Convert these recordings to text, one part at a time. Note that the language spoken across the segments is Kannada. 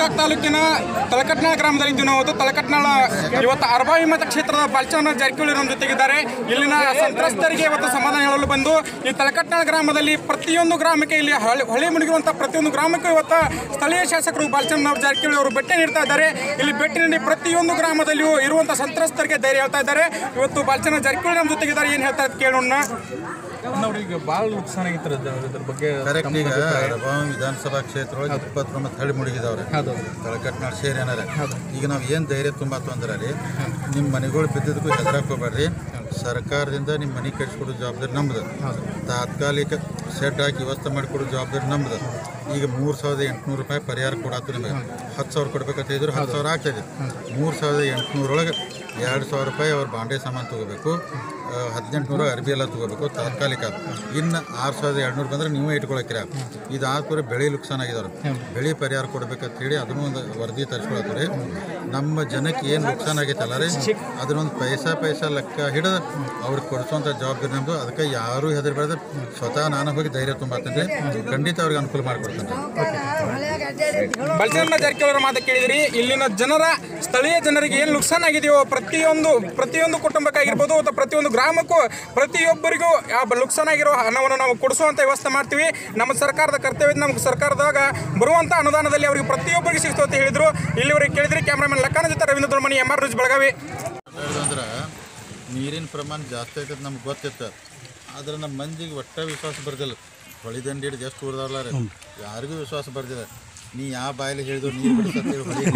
ಗೋಕಾಕ್ ತಾಲೂಕಿನ ತಳಕಟ್ನಾಳ ಗ್ರಾಮದಲ್ಲಿ ಇದ್ದೀವಿ ನಾವು ಇವತ್ತು ತಳಕಟ್ನಾಳ ಇವತ್ತು ಅರ್ಬಾವಿ ಮತಕ್ಷೇತ್ರದ ಬಾಲಚಂದ್ರ ಜಾರಕಿಹೊಳಿ ನಮ್ಮ ಜೊತೆಗಿದ್ದಾರೆ ಇಲ್ಲಿನ ಸಂತ್ರಸ್ತರಿಗೆ ಇವತ್ತು ಸಮಾಧಾನ ಹೇಳಲು ಬಂದು ಈ ತಳಕಟ್ನಾಳ ಗ್ರಾಮದಲ್ಲಿ ಪ್ರತಿಯೊಂದು ಗ್ರಾಮಕ್ಕೆ ಇಲ್ಲಿ ಹಳೆ ಹೊಳೆ ಮುಳುಗಿರುವಂಥ ಪ್ರತಿಯೊಂದು ಗ್ರಾಮಕ್ಕೂ ಇವತ್ತು ಸ್ಥಳೀಯ ಶಾಸಕರು ಬಾಲಚಂದ್ರ ಜಾರಕಿಹೊಳಿ ಅವರು ಭೇಟಿ ನೀಡ್ತಾ ಇದ್ದಾರೆ ಇಲ್ಲಿ ಭೇಟಿ ನೀಡಿ ಪ್ರತಿಯೊಂದು ಗ್ರಾಮದಲ್ಲಿಯೂ ಇರುವಂಥ ಸಂತ್ರಸ್ತರಿಗೆ ಧೈರ್ಯ ಹೇಳ್ತಾ ಇದ್ದಾರೆ ಇವತ್ತು ಬಾಲಚಂದ್ರ ಜಾರಕಿಹೊಳಿ ನಮ್ಮ ಜೊತೆಗಿದ್ದಾರೆ ಏನು ಹೇಳ್ತಾ ಇದ್ದಾರೆ ಕೇಳೋಣ ಅವ್ರಿಗೆ ಭಾಳ ನುಕ್ಸಾನ ಆಗಿತ್ತು ಇದ್ರ ಬಗ್ಗೆ ಕರೆಕ್ಟ್ ಈಗ ರಬಾವಿ ವಿಧಾನಸಭಾ ಕ್ಷೇತ್ರ ಒಳಗೆ ಇಪ್ಪತ್ತೊಂಬತ್ತು ಹಳ್ಳಿ ಮುಳುಗಿದವ್ರೆ ತಳಕಟ್ನಾಳ್ ಸೇರಿ ಏನಾರ ಈಗ ನಾವು ಏನು ಧೈರ್ಯ ತುಂಬಾತು ಅಂದ್ರೆ ರೀ ನಿಮ್ಮ ಮನೆಗಳು ಬಿದ್ದಿದ್ದಕ್ಕೂ ಹೆದರಕ್ಕೆ ಹೋಗ್ಬೇಡ್ರಿ ಸರ್ಕಾರದಿಂದ ನಿಮ್ಮ ಮನೆ ಕಟ್ಸ್ಕೊಡೋ ಜವಾಬ್ದಾರಿ ನಮ್ದು ತಾತ್ಕಾಲಿಕ ಸೆಡ್ ಹಾಕಿ ವ್ಯವಸ್ಥೆ ಮಾಡಿಕೊಡೋ ಜವಾಬ್ದಾರಿ ನಮ್ದು ಈಗ ಮೂರು ಸಾವಿರದ ಎಂಟುನೂರು ರೂಪಾಯಿ ಪರಿಹಾರ ಕೊಡಾತು ನಿಮಗೆ ಹತ್ತು ಸಾವಿರ ಕೊಡ್ಬೇಕಂತ ಇದ್ರು ಹತ್ತು ಸಾವಿರ ಆಗ್ತಾಯಿದೆ ಮೂರು ಸಾವಿರದ ಎಂಟುನೂರೊಳಗೆ ಎರಡು ಸಾವಿರ ರೂಪಾಯಿ ಅವ್ರ ಬಾಂಡೆ ಸಾಮಾನು ತೊಗೋಬೇಕು ಹದಿನೆಂಟು ನೂರು ಅರ್ಬಿ ಎಲ್ಲ ತೊಗೋಬೇಕು ತಾತ್ಕಾಲಿಕ ಇನ್ನು ಆರು ಸಾವಿರದ ಎರಡುನೂರು ಬಂದ್ರೆ ನೀವೇ ಇಟ್ಕೊಳಕ್ಕಿರ ಇದು ಆದ್ಮೇಲೆ ಬೆಳೆ ನುಕ್ಸಾನ ಆಗಿದಾರೆ ಬೆಳೆ ಪರಿಹಾರ ಕೊಡ್ಬೇಕಂತ ಹೇಳಿ ಅದನ್ನು ಒಂದು ವರದಿ ತರಿಸ್ಕೊಳತ್ತೀರಿ ನಮ್ಮ ಜನಕ್ಕೆ ಏನು ನುಕ್ಸಾನ ಆಗೈತಲ್ಲ ರೀ ಅದನ್ನೊಂದು ಪೈಸಾ ಪೈಸಾ ಲೆಕ್ಕ ಹಿಡಿದು ಅವ್ರಿಗೆ ಕೊಡಿಸೋಂಥ ಜವಾಬ್ದಾರಿ ನಮ್ಮದು ಅದಕ್ಕೆ ಯಾರೂ ಹೆದರ್ಬಾರ್ದು ಸ್ವತಃ ನಾನು ಹೋಗಿ ಧೈರ್ಯ ತುಂಬಾತೀನಿ ಖಂಡಿತ ಅವ್ರಿಗೆ ಅನುಕೂಲ ಮಾಡಿಕೊಡ್ತೀನಿ ಬಾಲಚಂದ್ರ ಜಾರಕಿಹೊಳಿ ಅವರ ಮಾತು ಕೇಳಿದಿರಿ ಇಲ್ಲಿನ ಜನರ ಸ್ಥಳೀಯ ಜನರಿಗೆ ಏನು ನುಕ್ಸಾನ ಆಗಿದೆಯೋ ಪ್ರತಿಯೊಂದು ಪ್ರತಿಯೊಂದು ಕುಟುಂಬಕ್ಕಾಗಿರ್ಬೋದು ಅಥವಾ ಪ್ರತಿಯೊಂದು ಗ್ರಾಮಕ್ಕೂ ಪ್ರತಿಯೊಬ್ಬರಿಗೂ ಆ ಬ- ನುಕ್ಸಾನ ಆಗಿರೋ ಹಣವನ್ನು ನಾವು ಕೊಡಿಸುವಂಥ ವ್ಯವಸ್ಥೆ ಮಾಡ್ತೀವಿ ನಮ್ಮ ಸರ್ಕಾರದ ಕರ್ತವ್ಯ ನಮ್ಗೆ ಸರ್ಕಾರದಾಗ ಬರುವಂಥ ಅನುದಾನದಲ್ಲಿ ಅವರಿಗೆ ಪ್ರತಿಯೊಬ್ಬರಿಗೆ ಸಿಗ್ತು ಅಂತ ಹೇಳಿದ್ರು ಇಲ್ಲಿವರೆಗೆ ಕೇಳಿದ್ರಿ ಕ್ಯಾಮ್ರಾಮನ್ ಲಕ್ಕನ ಜೊತೆ Ravindra Dodmani M R news Belagavi ಅಂದ್ರೆ ನೀರಿನ ಪ್ರಮಾಣ ಜಾಸ್ತಿ ಆಗ್ತದೆ ನಮ್ಗೆ ಗೊತ್ತಿತ್ತು ಆದ್ರೆ ನಮ್ಮ ಮಂದಿಗೆ ಒಟ್ಟ ವಿಶ್ವಾಸ ಬರ್ದಿಲ್ಲ ಹೊಳಿ ದಂಡಿ ಹಿಡಿದು ಎಷ್ಟು ಊರ್ದವ್ರಲ್ಲ ರೀ ಯಾರಿಗೂ ವಿಶ್ವಾಸ ಬರ್ದಿಲ್ಲ ನೀ ಯಾವ ಬಾಯಲ್ಲಿ ಹೇಳಿದ್ರು ನೀರು ಬಿಡಿಸತ್ತೇಳಿ ಹೊಳಿ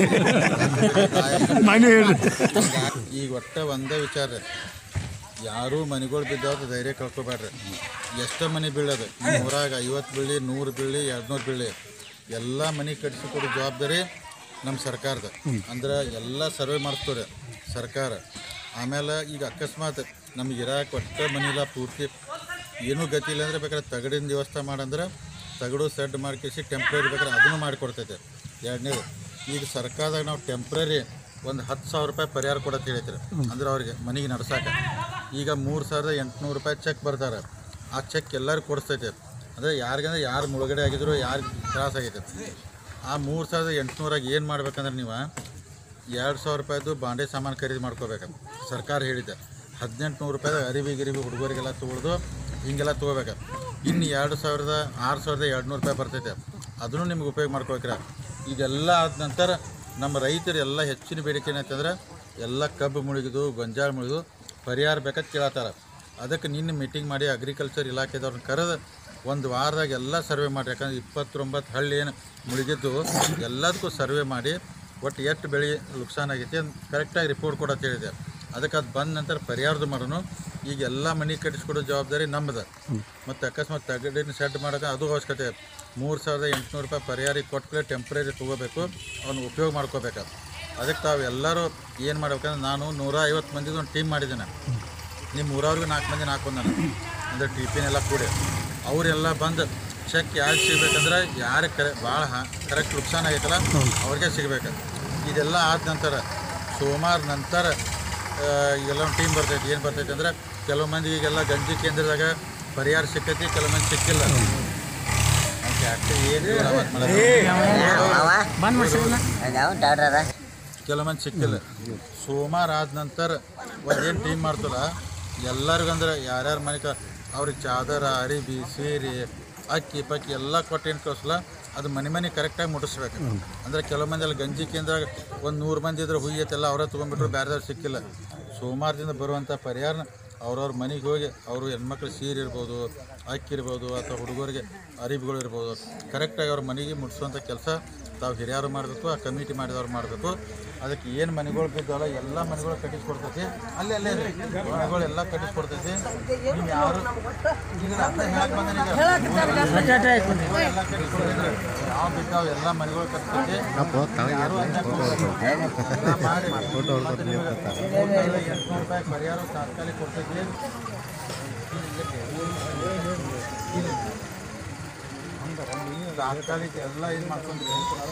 ಈಗ ಒಟ್ಟ ಒಂದೇ ವಿಚಾರ ರೀ ಯಾರೂ ಮನೆಗಳು ಬಿದ್ದಾವ್ದು ಧೈರ್ಯ ಕಳ್ಕೊಬೇಡ್ರಿ ಎಷ್ಟೋ ಮನೆ ಬೀಳೋದು ನೂರಾಗ ಐವತ್ತು ಬೀಳಿ ನೂರು ಬೀಳಿ ಎರಡುನೂರು ಬೀಳಿ ಎಲ್ಲ ಮನೆ ಕಟ್ಟಿಸಿಕೊಡೋ ಜವಾಬ್ದಾರಿ ನಮ್ಮ ಸರ್ಕಾರದ ಅಂದ್ರೆ ಎಲ್ಲ ಸರ್ವೆ ಮಾಡಿಸ್ತವ್ರೆ ಸರ್ಕಾರ ಆಮೇಲೆ ಈಗ ಅಕಸ್ಮಾತ್ ನಮ್ಗೆ ಇರಾಕ ಒಟ್ಟ ಮನಿಲ್ಲ ಪೂರ್ತಿ ಏನೂ ಗತಿ ಇಲ್ಲ ಅಂದ್ರೆ ಬೇಕಾದ್ರೆ ತಗಡಿನ ವ್ಯವಸ್ಥೆ ಮಾಡಂದ್ರೆ ತಗಡು ಸೆಡ್ ಮಾಡ್ಕೇಸಿ ಟೆಂಪ್ರರಿ ಬೇಕಾದ್ರೆ ಅದನ್ನು ಮಾಡಿಕೊಡ್ತೈತೆ ಎರಡನೇದು ಈಗ ಸರ್ಕಾರದಾಗ ನಾವು ಟೆಂಪ್ರರಿ ಒಂದು ಹತ್ತು ಸಾವಿರ ರೂಪಾಯಿ ಪರಿಹಾರ ಕೊಡತ್ತೆ ಹೇಳ್ತಾರೆ ಅಂದ್ರೆ ಅವ್ರಿಗೆ ಮನೆಗೆ ನಡ್ಸಾಕ ಈಗ ಮೂರು ಸಾವಿರದ ಎಂಟುನೂರು ರೂಪಾಯಿ ಚೆಕ್ ಬರ್ತಾರೆ ಆ ಚೆಕ್ ಎಲ್ಲರಿಗೂ ಕೊಡಿಸ್ತೈತೆ ಅಂದರೆ ಯಾರಿಗಂದ್ರೆ ಯಾರು ಮುಳುಗಡೆ ಆಗಿದ್ರು ಯಾರಿಗೆ ತ್ರಾಸ ಆಗೈತೆ ಆ ಮೂರು ಸಾವಿರದ ಎಂಟುನೂರಾಗ ಏನು ಮಾಡ್ಬೇಕಂದ್ರೆ ನೀವು ಎರಡು ಸಾವಿರ ರೂಪಾಯಿದು ಬಾಂಡೆ ಸಾಮಾನು ಖರೀದಿ ಮಾಡ್ಕೋಬೇಕು ಸರ್ಕಾರ ಹೇಳಿದ್ದೆ ಹದಿನೆಂಟು ನೂರು ರೂಪಾಯಿದ ಅರಿವಿ ಗಿರಿವಿ ಹುಡುಗರಿಗೆಲ್ಲ ತೊಗೊಳ್ದು ಹಿಂಗೆಲ್ಲ ತೊಗೋಬೇಕು ಇನ್ನು ಎರಡು ಸಾವಿರದ ಆರು ಸಾವಿರದ ಎರಡು ನೂರು ರೂಪಾಯಿ ಬರ್ತೈತೆ ಅದನ್ನು ನಿಮ್ಗೆ ಉಪಯೋಗ ಮಾಡ್ಕೊಬೇಕ್ರ ಇದೆಲ್ಲ ಆದ ನಂತರ ನಮ್ಮ ರೈತರು ಎಲ್ಲ ಹೆಚ್ಚಿನ ಬೇಡಿಕೆ ಏನಂತಂದ್ರೆ ಎಲ್ಲ ಕಬ್ಬು ಮುಳುಗಿದು ಗೊಂಜಾಳ ಮುಳುಗಿದು ಪರಿಹಾರ ಬೇಕಂತ ಕೇಳತ್ತಾರ ಅದಕ್ಕೆ ನಿನ್ನೆ ಮೀಟಿಂಗ್ ಮಾಡಿ ಅಗ್ರಿಕಲ್ಚರ್ ಇಲಾಖೆದವ್ರನ್ನ ಕರೆದು ಒಂದು ವಾರದಾಗ ಎಲ್ಲ ಸರ್ವೆ ಮಾಡಿ ಯಾಕಂದ್ರೆ ಇಪ್ಪತ್ತೊಂಬತ್ತು ಹಳ್ಳಿ ಏನು ಮುಳುಗಿದ್ದು ಎಲ್ಲದಕ್ಕೂ ಸರ್ವೆ ಮಾಡಿ ಒಟ್ಟು ಎಷ್ಟು ಬೆಳೆ ನುಕ್ಸಾನ ಆಗೈತಿ ಅಂತ ಕರೆಕ್ಟಾಗಿ ರಿಪೋರ್ಟ್ ಕೊಡೋದು ಹೇಳಿದೆ ಅದಕ್ಕೆ ಅದು ಬಂದ ನಂತರ ಪರಿಹಾರದ ಮಾಡೋನು ಈಗ ಎಲ್ಲ ಮನೆ ಕಟ್ಟಿಸ್ಕೊಡೋ ಜವಾಬ್ದಾರಿ ನಮ್ಮದು ಮತ್ತು ಅಕಸ್ಮಾತ್ ತಗಡಿನ ಸೆಡ್ ಮಾಡೋಕೆ ಅದು ಅವಶ್ಯಕತೆ ಮೂರು ಸಾವಿರದ ಎಂಟುನೂರು ರೂಪಾಯಿ ಪರಿಹಾರ ಕೊಟ್ಟು ಟೆಂಪ್ರರಿ ತೊಗೋಬೇಕು ಅವ್ನು ಉಪಯೋಗ ಮಾಡ್ಕೋಬೇಕು ಅದಕ್ಕೆ ತಾವು ಎಲ್ಲರೂ ಏನು ಮಾಡ್ಬೇಕಂದ್ರೆ ನಾನು ನೂರ ಐವತ್ತು ಮಂದಿದು ಒಂದು ಟೀಮ್ ಮಾಡಿದ್ದೇನೆ ನಿಮ್ಮ ಊರವ್ರಿಗೂ ನಾಲ್ಕು ಮಂದಿ ನಾಲ್ಕು ನಾನು ಅಂದರೆ ಟಿಫಿನೆಲ್ಲ ಕೂಡಿ ಅವರೆಲ್ಲ ಬಂದು ಚೆಕ್ ಯಾರು ಸಿಗ್ಬೇಕಂದ್ರೆ ಯಾರು ಕರೆ ಭಾಳ ಕರೆಕ್ಟ್ ನುಕ್ಸಾನ ಆಗೈತಲ್ಲ ಅವ್ರಿಗೆ ಸಿಗ್ಬೇಕು ಇದೆಲ್ಲ ಆದ ನಂತರ ಸೋಮವಾರ ನಂತರ ಆ, ಈಗೆಲ್ಲ ಒಂದು ಟೀಮ್ ಬರ್ತೈತಿ ಏನು ಬರ್ತೈತಿ ಅಂದ್ರೆ ಕೆಲವು ಮಂದಿ ಈಗೆಲ್ಲ ಗಂಜಿ ಕೇಂದ್ರದಾಗ ಪರಿಹಾರ ಸಿಕ್ಕೈತಿ ಕೆಲವು ಮಂದಿ ಸಿಕ್ಕಿಲ್ಲ ಅವ್ಕೆ ಅಷ್ಟೇ ಏನು ಕೆಲವು ಮಂದಿ ಸಿಕ್ಕಿಲ್ಲ ಸೋಮವಾರ ಆದ ನಂತರ ಒಂದೇನು ಟೀಮ್ ಮಾಡ್ತಲ್ಲ ಎಲ್ಲರಿಗೂ ಅಂದ್ರೆ ಯಾರ್ಯಾರ ಮನೆ ಕ ಅವ್ರಿಗೆ ಚಾದರ ಅರಿಬಿ ಸೀರೆ ಅಕ್ಕಿ ಪಕ್ಕಿ ಎಲ್ಲ ಕೊಟ್ಟು ಏನು ಕಳಿಸಲ್ಲ ಅದು ಮನೆ ಮನೆ ಕರೆಕ್ಟಾಗಿ ಮುಟ್ಟಿಸ್ಬೇಕು ಅಂದ್ರೆ ಕೆಲವು ಮಂದಿ ಅಲ್ಲಿ ಗಂಜಿ ಕೇಂದ್ರ ಒಂದು ನೂರು ಮಂದಿ ಇದ್ರೆ ಹುಯ್ಯತ್ತೆಲ್ಲ ಅವರೇ ತೊಗೊಂಡ್ಬಿಟ್ರು ಬೇರೆದವ್ರು ಸಿಕ್ಕಿಲ್ಲ ಸೋಮವಾರದಿಂದ ಬರುವಂಥ ಪರಿಹಾರನ ಅವ್ರವ್ರ ಮನೆಗೆ ಹೋಗಿ ಅವರು ಹೆಣ್ಮಕ್ಳು ಸೀರೆ ಇರ್ಬೋದು ಅಕ್ಕಿ ಇರ್ಬೋದು ಅಥವಾ ಹುಡುಗರಿಗೆ ಅರಿವುಗಳು ಇರ್ಬೋದು ಕರೆಕ್ಟಾಗಿ ಅವ್ರ ಮನೆಗೆ ಮುಟ್ಟಿಸುವಂಥ ಕೆಲಸ ತಾವು ಹಿರಿಯರು ಮಾಡಬೇಕು ಆ ಕಮಿಟಿ ಮಾಡಿದವ್ರು ಮಾಡಬೇಕು ಅದಕ್ಕೆ ಏನು ಮನೆಗಳು ಬಿದ್ದವಲ್ಲ ಎಲ್ಲ ಮನೆಗಳು ಕಟ್ಟಿಸ್ಕೊಡ್ತೈತಿ ಅಲ್ಲೇ ಅಲ್ಲೇ ರೀ ಮನೆಗಳು ಎಲ್ಲ ಕಟ್ಟಿಸ್ಕೊಡ್ತೈತಿ ನೀವು ಯಾರು ಈಗ ಅರ್ಥ ಹೇಳಕ್ ಬಂದೇನೆ ಈಗ. ಮನೆಗಳು ಎಲ್ಲ ಕಟ್ಟಿಸ್ಕೊಡ್ತೈತಿ. ಯಾವ ಬಿದ್ದಾವ ಎಲ್ಲ ಮನೆಗಳು ಕಟ್ತೈತಿ ಯಾರು ಅನ್ಯಾಕ್ ಹೋಗ್ಬಾರ್ದು. ಎಲ್ಲ ಮಾಡಿ ಮತ್ತೆ ನಿಮ್ಗೆ ಮೂರ್ ಸಾವಿರದ ಎಂಟ್ನೂರು ರೂಪಾಯಿ ಪರಿಹಾರ ತಾತ್ಕಾಲಿಕ ಕೊಡ್ತೈತಿ ತಾತ್ಕಾಲಿಕ ಎಲ್ಲ ಇದು ಮಾಡ್ಕೊಂಡ್ರಿ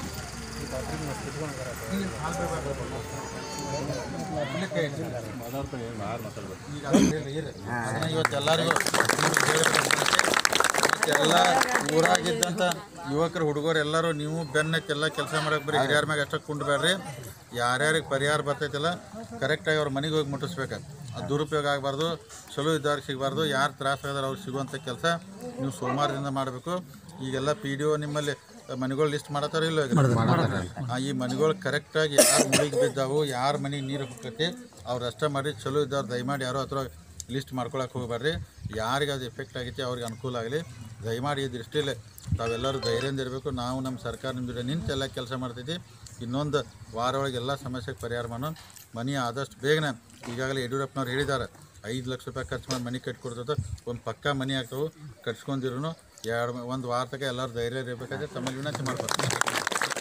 ಇಲ್ಲಿ ಹಾಲ್ ಬೇಕಾಗ್ತದೆ. ಇಲ್ಲಿ ಕೈ ಇಡ್ರಿ. ಈಗ ಅದನ್ನ ಹೇಳ್ರಿ, ಇರ್ರಿ. ಅದನ್ನ ಇವತ್ತು ಎಲ್ಲರಿಗೂ ನಿಮ್ಗೆ ಹೇಳ್ಬೇಕಂತ ಎಲ್ಲ ಊರಾಗಿದ್ದಂಥ ಯುವಕರು ಹುಡುಗರು ಎಲ್ಲರೂ ನೀವು ಬೆನ್ನತ್ತೆಲ್ಲ ಕೆಲಸ ಮಾಡಕ್ಕೆ ಬರೀ ಹಿರಿಯರ ಮ್ಯಾಗ ಅಷ್ಟೇ ಕುಂಡ್ಬೇಡ್ರಿ ಯಾರ್ಯಾರಿಗೆ ಪರಿಹಾರ ಬರ್ತೈತಿಲ್ಲ ಕರೆಕ್ಟಾಗಿ ಅವ್ರ ಮನೆಗೆ ಹೋಗಿ ಮುಟ್ಟಿಸ್ಬೇಕು ಅದು ದುರುಪಯೋಗ ಆಗಬಾರ್ದು ಚಲೋ ಇದ್ದವ್ರಿಗೆ ಸಿಗಬಾರ್ದು ಯಾರು ತ್ರಾಸ ಆಗಿದಾರೆ ಅವ್ರಿಗೆ ಸಿಗುವಂಥ ಕೆಲಸ ನೀವು ಸೋಮವಾರದಿಂದ ಮಾಡಬೇಕು ಈಗೆಲ್ಲ ಪಿ ಡಿ ಒ ನಿಮ್ಮಲ್ಲಿ ಮನೆಗಳು ಲಿಸ್ಟ್ ಮಾಡತ್ತಾರ ಇಲ್ಲ ಈಗ? ಆ, ಈ ಮನೆಗಳು ಕರೆಕ್ಟಾಗಿ ಯಾರು ಮುಳುಗಿ ಬಿದ್ದಾವು ಯಾರ ಮನೆಗೆ ನೀರು ಹೋಗ್ತೈತಿ ಅವ್ರು ಅಷ್ಟೇ ಮಾಡಿ ಚಲೋ ಇದ್ದವ್ರು ದಯಮಾಡಿ ಯಾರೋ ಹತ್ರ ಲಿಸ್ಟ್ ಮಾಡ್ಕೊಳಕ್ಕೆ ಹೋಗ್ಬೇಡ್ರಿ ಯಾರಿಗೆ ಅದು ಎಫೆಕ್ಟ್ ಆಗೈತಿ ಅವ್ರಿಗೆ ಅನುಕೂಲ ಆಗಲಿ ದಯಮಾಡಿ ಈ ದೃಷ್ಟಿಯಲ್ಲಿ ತಾವೆಲ್ಲರೂ ಧೈರ್ಯದಿಂದ ಇರಬೇಕು ನಾವು ನಮ್ಮ ಸರ್ಕಾರ ನಿಮ್ಮ ಜೊತೆ ನಿಂತು ಎಲ್ಲ ಕೆಲಸ ಮಾಡ್ತೈತಿ ಇನ್ನೊಂದು ವಾರ ಒಳಗೆ ಎಲ್ಲ ಸಮಸ್ಯೆಗೆ ಪರಿಹಾರ ಮಾಡೋಣ ಮನೆ ಆದಷ್ಟು ಬೇಗನೆ ಈಗಾಗಲೇ ಯಡಿಯೂರಪ್ಪನವ್ರು ಹೇಳಿದ್ದಾರೆ ಐದು ಲಕ್ಷ ರೂಪಾಯಿ ಖರ್ಚು ಮಾಡಿ ಮನೆ ಕಟ್ಕೊಡ್ತದೆ ಒಂದು ಪಕ್ಕಾ ಮನೆ ಆಗ್ತವೆ ಕಟ್ಸ್ಕೊಂಡಿರು ಎರಡು ಒಂದು ವಾರ ತನಕ ಎಲ್ಲರೂ ಧೈರ್ಯ ಇರಬೇಕಾದ್ರೆ ತಮ್ಮಲ್ಲಿ ವಿನಂತಿ ಮಾಡ್ಬೇಕು